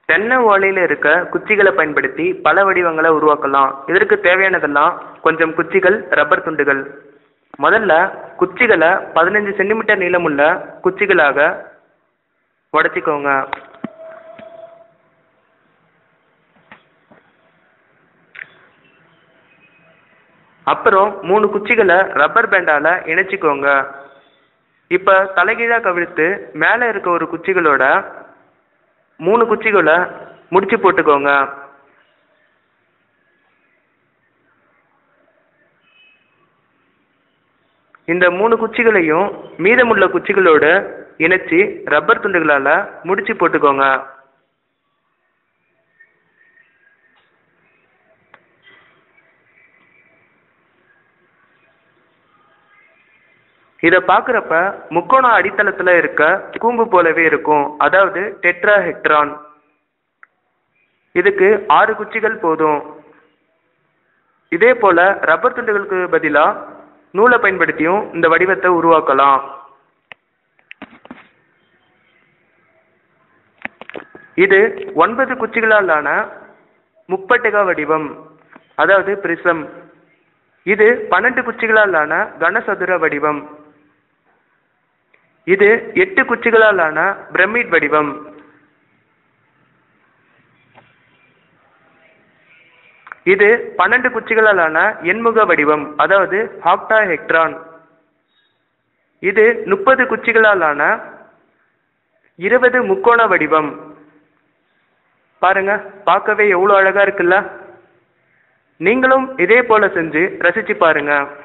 தென்னை ஓலையில் இருக்க குச்சிகளை பயன்படுத்தி பல வடிவங்களை உருவாக்கலாம் இதற்கு தேவையானதெல்லாம் கொஞ்சம் குச்சிகள் ரப்பர் துண்டுகள் முதல்ல குச்சிகளை பதினஞ்சு சென்டிமீட்டர் நீளமுள்ள குச்சிகளாக உடச்சிக்கோங்க அப்புறம் மூணு குச்சிகளை ரப்பர் பேண்டால் இணைச்சிக்கோங்க இப்போ தலைகீழாக கவிழ்த்து மேலே இருக்க ஒரு குச்சிகளோட மூணு குச்சிகளை முடிச்சு போட்டுக்கோங்க இந்த மூணு குச்சிகளையும் மீதமுள்ள குச்சிகளோடு இணைச்சி ரப்பர் துண்டுகளால் முடிச்சு போட்டுக்கோங்க இதை பார்க்குறப்ப முக்கோண அடித்தளத்தில் இருக்க கூம்பு போலவே இருக்கும் அதாவது டெட்ராஹெக்ட்ரான் இதுக்கு ஆறு குச்சிகள் போதும் இதே போல ரப்பர் துண்டுகளுக்கு பதிலாக நூலை பயன்படுத்தியும் இந்த வடிவத்தை உருவாக்கலாம் இது ஒன்பது குச்சிகளாலான முப்பட்டக வடிவம் அதாவது பிரிசம் இது பன்னெண்டு குச்சிகளாலான கனசதுர வடிவம் இது எட்டு குச்சிகளாலான பிரமிட் வடிவம் இது பன்னெண்டு குச்சிகளாலான எண்முக வடிவம் அதாவது ஹாப்டா ஹெக்ட்ரான் இது முப்பது குச்சிகளாலான இருபது முக்கோண வடிவம் பாருங்க பார்க்கவே எவ்வளோ அழகா இருக்குல்ல நீங்களும் இதே போல செஞ்சு ரசிச்சு பாருங்க